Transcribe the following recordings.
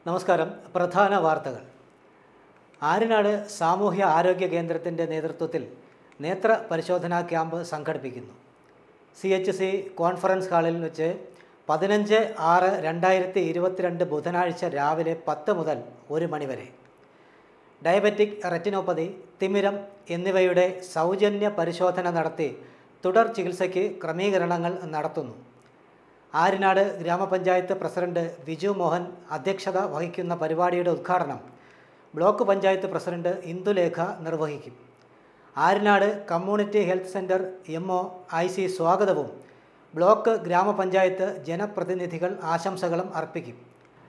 നമസ്കാരം പ്രധാന വാർത്തകൾ ആര്യനാട് സാമൂഹ്യ ആരോഗ്യ കേന്ദ്രത്തിൻ്റെ നേതൃത്വത്തിൽ നേത്ര പരിശോധനാ ക്യാമ്പ് സംഘടിപ്പിക്കുന്നു സി എച്ച് സി കോൺഫറൻസ് ഹാളിൽ വെച്ച് പതിനഞ്ച് ആറ് രണ്ടായിരത്തി ഇരുപത്തിരണ്ട് ബുധനാഴ്ച രാവിലെ പത്ത് മുതൽ ഒരു മണിവരെ ഡയബറ്റിക് റെറ്റിനോപ്പതി തിമിരം എന്നിവയുടെ സൗജന്യ പരിശോധന നടത്തി തുടർ ചികിത്സയ്ക്ക് ക്രമീകരണങ്ങൾ നടത്തുന്നു ആര്യനാട് ഗ്രാമപഞ്ചായത്ത് പ്രസിഡന്റ് വിജു മോഹൻ അധ്യക്ഷത വഹിക്കുന്ന പരിപാടിയുടെ ഉദ്ഘാടനം ബ്ലോക്ക് പഞ്ചായത്ത് പ്രസിഡന്റ് ഇന്ദുലേഖ നിർവഹിക്കും Aryanad community health centre M O I C സ്വാഗതവും ബ്ലോക്ക് ഗ്രാമപഞ്ചായത്ത് ജനപ്രതിനിധികൾ ആശംസകളും അർപ്പിക്കും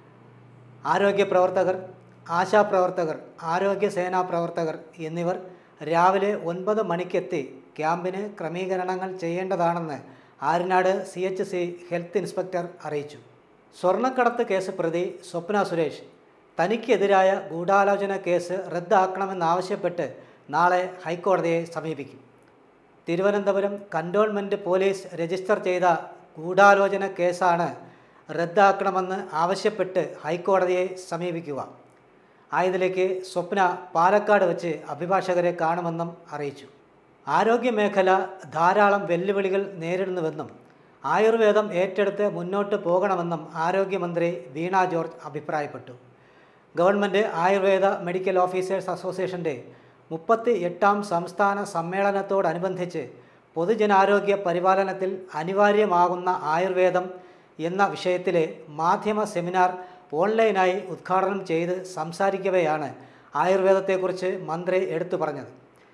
ആരോഗ്യ പ്രവർത്തകർ ആശാപ്രവർത്തകർ ആരോഗ്യ സേനാ പ്രവർത്തകർ എന്നിവർ രാവിലെ ഒൻപത് മണിക്കെത്തി ക്യാമ്പിന് ക്രമീകരണങ്ങൾ ചെയ്യേണ്ടതാണെന്ന് Aryanad C H C health inspector അറിയിച്ചു സ്വർണ്ണക്കടത്ത് കേസ് പ്രതി സ്വപ്ന സുരേഷ് തനിക്കെതിരായ ഗൂഢാലോചന കേസ് റദ്ദാക്കണമെന്നാവശ്യപ്പെട്ട് നാളെ ഹൈക്കോടതിയെ സമീപിക്കും തിരുവനന്തപുരം കൻ്റോൺമെൻറ്റ് പോലീസ് രജിസ്റ്റർ ചെയ്ത ഗൂഢാലോചന കേസാണ് റദ്ദാക്കണമെന്ന് ആവശ്യപ്പെട്ട് ഹൈക്കോടതിയെ സമീപിക്കുക ആയതിലേക്ക് സ്വപ്ന പാലക്കാട് വെച്ച് അഭിഭാഷകരെ കാണുമെന്നും അറിയിച്ചു ആരോഗ്യമേഖല ധാരാളം വെല്ലുവിളികൾ നേരിടുന്നുവെന്നും ആയുർവേദം ഏറ്റെടുത്ത് മുന്നോട്ട് പോകണമെന്നും ആരോഗ്യമന്ത്രി വീണ ജോർജ് അഭിപ്രായപ്പെട്ടു ഗവൺമെൻറ് ആയുർവേദ മെഡിക്കൽ ഓഫീസേഴ്സ് അസോസിയേഷൻ്റെ മുപ്പത്തി എട്ടാം സംസ്ഥാന സമ്മേളനത്തോടനുബന്ധിച്ച് പൊതുജനാരോഗ്യ പരിപാലനത്തിൽ അനിവാര്യമാകുന്ന ആയുർവേദം എന്ന വിഷയത്തിലെ മാധ്യമ സെമിനാർ ഓൺലൈനായി ഉദ്ഘാടനം ചെയ്ത് സംസാരിക്കവെയാണ് ആയുർവേദത്തെക്കുറിച്ച് മന്ത്രി എടുത്തു പറഞ്ഞത്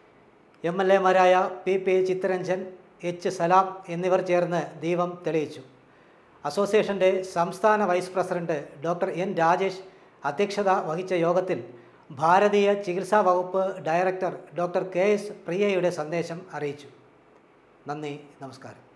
എം എൽ എമാരായ P P Chitharanjan H Salam എന്നിവർ ചേർന്ന് ദീപം തെളിയിച്ചു അസോസിയേഷൻ്റെ സംസ്ഥാന vice president doctor N Rajesh അധ്യക്ഷത വഹിച്ച യോഗത്തിൽ ഭാരതീയ ചികിത്സാ വകുപ്പ് ഡയറക്ടർ ഡോക്ടർ കെ എസ് പ്രിയയുടെ സന്ദേശം അറിയിച്ചു നന്ദി നമസ്കാരം